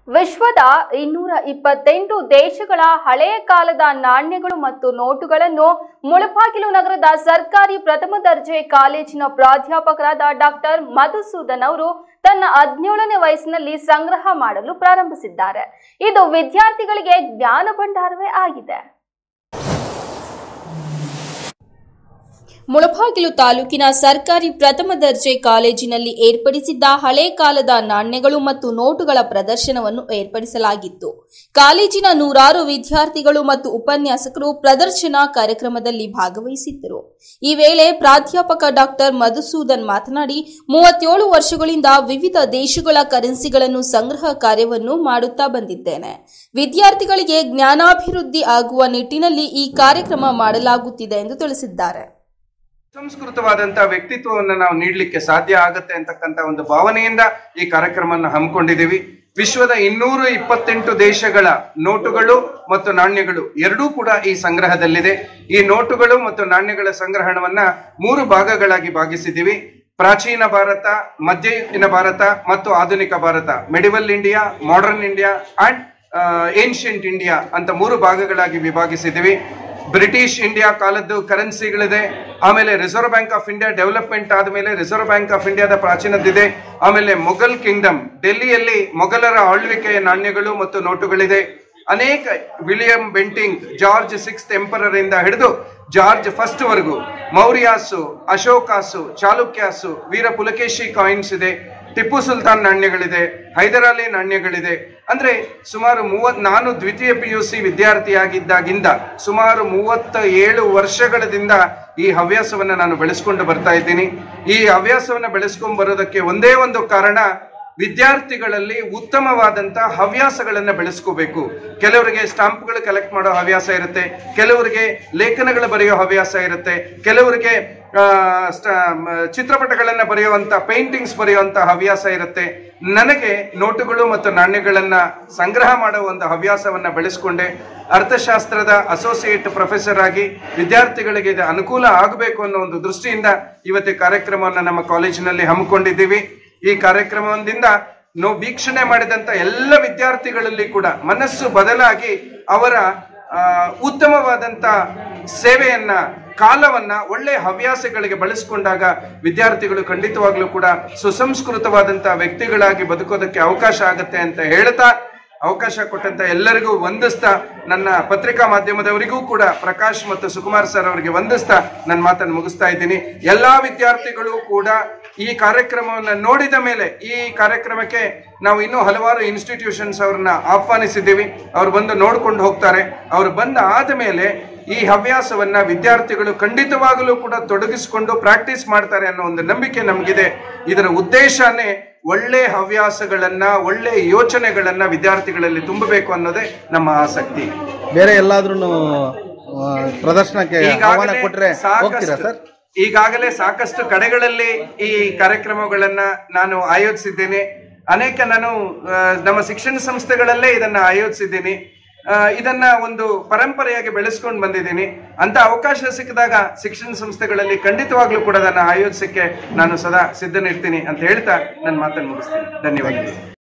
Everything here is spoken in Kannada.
ವಿಶ್ವದ ಇನ್ನೂರ ಇಪ್ಪತ್ತೆಂಟು ದೇಶಗಳ ಹಳೆಯ ಕಾಲದ ನಾಣ್ಯಗಳು ಮತ್ತು ನೋಟುಗಳನ್ನು ಮುಳಬಾಗಿಲು ನಗರದ ಸರ್ಕಾರಿ ಪ್ರಥಮ ದರ್ಜೆ ಕಾಲೇಜಿನ ಪ್ರಾಧ್ಯಾಪಕರಾದ ಡಾಕ್ಟರ್ ಮಧುಸೂದನ್ ಅವರು ತನ್ನ ಹದಿನೇಳನೇ ವಯಸ್ಸಿನಲ್ಲಿ ಸಂಗ್ರಹ ಮಾಡಲು ಪ್ರಾರಂಭಿಸಿದ್ದಾರೆ ಇದು ವಿದ್ಯಾರ್ಥಿಗಳಿಗೆ ಜ್ಞಾನ ಭಂಡಾರವೇ ಆಗಿದೆ ಮುಳಬಾಗಿಲು ತಾಲೂಕಿನ ಸರ್ಕಾರಿ ಪ್ರಥಮ ದರ್ಜೆ ಕಾಲೇಜಿನಲ್ಲಿ ಏರ್ಪಡಿಸಿದ್ದ ಹಳೆ ಕಾಲದ ನಾಣ್ಯಗಳು ಮತ್ತು ನೋಟುಗಳ ಪ್ರದರ್ಶನವನ್ನು ಏರ್ಪಡಿಸಲಾಗಿತ್ತು ಕಾಲೇಜಿನ ನೂರಾರು ವಿದ್ಯಾರ್ಥಿಗಳು ಮತ್ತು ಉಪನ್ಯಾಸಕರು ಪ್ರದರ್ಶನ ಕಾರ್ಯಕ್ರಮದಲ್ಲಿ ಭಾಗವಹಿಸಿದ್ದರು ಈ ವೇಳೆ ಪ್ರಾಧ್ಯಾಪಕ ಡಾಕ್ಟರ್ ಮಧುಸೂದನ್ ಮಾತನಾಡಿ ಮೂವತ್ತೇಳು ವರ್ಷಗಳಿಂದ ವಿವಿಧ ದೇಶಗಳ ಕರೆನ್ಸಿಗಳನ್ನು ಸಂಗ್ರಹ ಕಾರ್ಯವನ್ನು ಮಾಡುತ್ತಾ ಬಂದಿದ್ದೇನೆ ವಿದ್ಯಾರ್ಥಿಗಳಿಗೆ ಜ್ಞಾನಾಭಿವೃದ್ಧಿ ಆಗುವ ನಿಟ್ಟಿನಲ್ಲಿ ಈ ಕಾರ್ಯಕ್ರಮ ಮಾಡಲಾಗುತ್ತಿದೆ ಎಂದು ತಿಳಿಸಿದ್ದಾರೆ ಸಂಸ್ಕೃತವಾದಂತಹ ವ್ಯಕ್ತಿತ್ವವನ್ನು ನಾವು ನೀಡಲಿಕ್ಕೆ ಸಾಧ್ಯ ಆಗತ್ತೆ ಅಂತಕ್ಕಂತ ಒಂದು ಭಾವನೆಯಿಂದ ಈ ಕಾರ್ಯಕ್ರಮವನ್ನು ಹಮ್ಮಿಕೊಂಡಿದ್ದೀವಿ ವಿಶ್ವದ ಇನ್ನೂರ ಇಪ್ಪತ್ತೆಂಟು ದೇಶಗಳ ನೋಟುಗಳು ಮತ್ತು ನಾಣ್ಯಗಳು ಎರಡೂ ಕೂಡ ಈ ಸಂಗ್ರಹದಲ್ಲಿದೆ ಈ ನೋಟುಗಳು ಮತ್ತು ನಾಣ್ಯಗಳ ಸಂಗ್ರಹಣವನ್ನ ಮೂರು ಭಾಗಗಳಾಗಿ ಭಾಗಿಸಿದ್ದೀವಿ ಪ್ರಾಚೀನ ಭಾರತ ಮಧ್ಯಯುಗೀನ ಭಾರತ ಮತ್ತು ಆಧುನಿಕ Bharata medieval India modern India and ancient India ಅಂತ ಮೂರು ಭಾಗಗಳಾಗಿ ವಿಭಾಗಿಸಿದ್ದೀವಿ ಬ್ರಿಟಿಷ್ ಇಂಡಿಯಾ ಕಾಲದ್ದು ಕರೆನ್ಸಿಗಳಿದೆ ಆಮೇಲೆ reserve bank of India development ಆದಮೇಲೆ ರಿಸರ್ವ್ ಬ್ಯಾಂಕ್ ಆಫ್ ಇಂಡಿಯಾದ ಪ್ರಾಚೀನದಿದೆ ಆಮೇಲೆ ಮೊಘಲ್ ಕಿಂಗ್ಡಮ್ ಡೆಲ್ಲಿಯಲ್ಲಿ ಮೊಘಲರ ಆಳ್ವಿಕೆಯ ನಾಣ್ಯಗಳು ಮತ್ತು ನೋಟುಗಳಿದೆ ಅನೇಕ William Bentinck George six emperor ಇಂದ ಹಿಡಿದು ಜಾರ್ಜ್ ಫಸ್ಟ್ ವರೆಗೂ ಮೌರ್ಯಾಸು ಅಶೋಕಾಸು ಚಾಲುಕ್ಯಾಸು ವೀರ ಪುಲಕೇಶಿ ಕಾಯಿನ್ಸ್ ಇದೆ ಟಿಪ್ಪು ಸುಲ್ತಾನ್ ನಾಣ್ಯಗಳಿದೆ ಹೈದರಾಲಿ ನಾಣ್ಯಗಳಿದೆ ಅಂದ್ರೆ ಸುಮಾರು ಮೂವತ್ ನಾನು ದ್ವಿತೀಯ ಪಿ ಯು ಸಿ ವಿದ್ಯಾರ್ಥಿಯಾಗಿದ್ದಾಗಿಂದ ಸುಮಾರು ಮೂವತ್ತ ಏಳು ವರ್ಷಗಳದಿಂದ ಈ ಹವ್ಯಾಸವನ್ನ ನಾನು ಬೆಳೆಸ್ಕೊಂಡು ಬರ್ತಾ ಇದ್ದೀನಿ ಈ ಹವ್ಯಾಸವನ್ನ ಬೆಳೆಸ್ಕೊಂಡ್ ಬರೋದಕ್ಕೆ ಒಂದೇ ಒಂದು ಕಾರಣ ವಿದ್ಯಾರ್ಥಿಗಳಲ್ಲಿ ಉತ್ತಮವಾದಂತ ಹವ್ಯಾಸಗಳನ್ನ ಬೆಳೆಸ್ಕೋಬೇಕು ಕೆಲವರಿಗೆ ಸ್ಟಾಂಪ್ಗಳು ಕಲೆಕ್ಟ್ ಮಾಡೋ ಹವ್ಯಾಸ ಇರುತ್ತೆ ಕೆಲವರಿಗೆ ಲೇಖನಗಳು ಬರೆಯೋ ಹವ್ಯಾಸ ಇರುತ್ತೆ ಕೆಲವರಿಗೆ ಆ, ಸ್ಟ- ಮ, ಚಿತ್ರಪಟಗಳನ್ನ ಬರೆಯುವಂತ ಪೇಂಟಿಂಗ್ಸ್ ಬರೆಯುವಂತ ಹವ್ಯಾಸ ಇರುತ್ತೆ ನನಗೆ ನೋಟುಗಳು ಮತ್ತು ನಾಣ್ಯಗಳನ್ನ ಸಂಗ್ರಹ ಮಾಡೋ ಒಂದು ಹವ್ಯಾಸವನ್ನ ಬೆಳೆಸ್ಕೊಂಡೆ ಅರ್ಥಶಾಸ್ತ್ರದ ಅಸೋಸಿಯೇಟ್ ಪ್ರೊಫೆಸರ್ ಆಗಿ ವಿದ್ಯಾರ್ಥಿಗಳಿಗೆ ಇದು ಅನುಕೂಲ ಆಗಬೇಕು ಅನ್ನೋ ಒಂದು ದೃಷ್ಟಿಯಿಂದ ಇವತ್ತು ಈ ಕಾರ್ಯಕ್ರಮವನ್ನು ನಮ್ಮ ಕಾಲೇಜಿನಲ್ಲಿ ಹಮ್ಮಿಕೊಂಡಿದ್ದೀವಿ ಈ ಕಾರ್ಯಕ್ರಮದಿಂದ ನೋ ವೀಕ್ಷಣೆ ಮಾಡಿದಂತ ಎಲ್ಲ ವಿದ್ಯಾರ್ಥಿಗಳಲ್ಲಿ ಕೂಡ ಮನಸ್ಸು ಬದಲಾಗಿ ಅವರ ಆ, ಉತ್ತಮವಾದಂತ ಸೇವೆಯನ್ನ ಕಾಲವನ್ನ ಒಳ್ಳೆ ಹವ್ಯಾಸಗಳಿಗೆ ಬಳಸಿಕೊಂಡಾಗ ವಿದ್ಯಾರ್ಥಿಗಳು ಖಂಡಿತವಾಗ್ಲೂ ಕೂಡ ಸುಸಂಸ್ಕೃತವಾದಂತ ವ್ಯಕ್ತಿಗಳಾಗಿ ಬದುಕೋದಕ್ಕೆ ಅವಕಾಶ ಆಗತ್ತೆ ಅಂತ ಹೇಳ್ತಾ ಅವಕಾಶ ಕೊಟ್ಟಂತ ಎಲ್ಲರಿಗೂ ವಂದಿಸ್ತಾ ನನ್ನ ಪತ್ರಿಕಾ ಮಾಧ್ಯಮದವರಿಗೂ ಕೂಡ ಪ್ರಕಾಶ್ ಮತ್ತು ಸುಕುಮಾರ್ ಸರ್ ಅವರಿಗೆ ವಂದಿಸ್ತಾ ನನ್ನ ಮಾತನ್ನು ಮುಗಿಸ್ತಾ ಇದ್ದೀನಿ ಎಲ್ಲಾ ವಿದ್ಯಾರ್ಥಿಗಳು ಕೂಡ ಈ ಕಾರ್ಯಕ್ರಮವನ್ನು ನೋಡಿದ ಮೇಲೆ ಈ ಕಾರ್ಯಕ್ರಮಕ್ಕೆ ನಾವು ಇನ್ನೂ ಹಲವಾರು ಇನ್ಸ್ಟಿಟ್ಯೂಷನ್ಸ್ ಅವ್ರನ್ನ ಆಹ್ವಾನಿಸಿದ್ದೀವಿ ಅವ್ರು ಬಂದು ನೋಡ್ಕೊಂಡು ಹೋಗ್ತಾರೆ ಅವ್ರು ಬಂದ ಆದ ಮೇಲೆ ಈ ಹವ್ಯಾಸವನ್ನ ವಿದ್ಯಾರ್ಥಿಗಳು ಖಂಡಿತವಾಗಲೂ ಕೂಡ ತೊಡಗಿಸಿಕೊಂಡು ಪ್ರಾಕ್ಟೀಸ್ ಮಾಡ್ತಾರೆ ಅನ್ನೋ ಒಂದು ನಂಬಿಕೆ ನಮಗಿದೆ ಇದರ ಉದ್ದೇಶನೇ ಒಳ್ಳೆ ಹವ್ಯಾಸಗಳನ್ನ ಒಳ್ಳೆ ಯೋಚನೆಗಳನ್ನ ವಿದ್ಯಾರ್ಥಿಗಳಲ್ಲಿ ತುಂಬಬೇಕು ಅನ್ನೋದೇ ನಮ್ಮ ಆಸಕ್ತಿ ಬೇರೆ ಎಲ್ಲಾದ್ರೂ ಪ್ರದರ್ಶನಕ್ಕೆ ಆಹ್ವಾನ ಈಗಾಗಲೇ ಕೊಟ್ರೆ ಹೋಗ್ತೀರಾ ಸಾಕಷ್ಟು ಸರ್ ಈಗಾಗಲೇ ಸಾಕಷ್ಟು ಕಡೆಗಳಲ್ಲಿ ಈ ಕಾರ್ಯಕ್ರಮಗಳನ್ನ ನಾನು ಆಯೋಜಿಸಿದ್ದೇನೆ ಅನೇಕ ನಾನು ಆ, ನಮ್ಮ ಶಿಕ್ಷಣ ಸಂಸ್ಥೆಗಳಲ್ಲೇ ಇದನ್ನ ಆಯೋಜಿಸಿದ್ದೀನಿ ಆ, ಇದನ್ನ ಒಂದು ಪರಂಪರೆಯಾಗಿ ಬೆಳೆಸ್ಕೊಂಡು ಬಂದಿದ್ದೀನಿ ಅಂತ ಅವಕಾಶ ಸಿಕ್ಕಿದಾಗ ಶಿಕ್ಷಣ ಸಂಸ್ಥೆಗಳಲ್ಲಿ ಖಂಡಿತವಾಗ್ಲೂ ಕೂಡ ಅದನ್ನ ಆಯೋಜಿಸಕ್ಕೆ ನಾನು ಸದಾ ಸಿದ್ಧನಿರ್ತೀನಿ ಅಂತ ಹೇಳ್ತಾ ನನ್ನ ಮಾತನ್ನು ಮುಗಿಸ್ತೀನಿ ಧನ್ಯವಾದಗಳು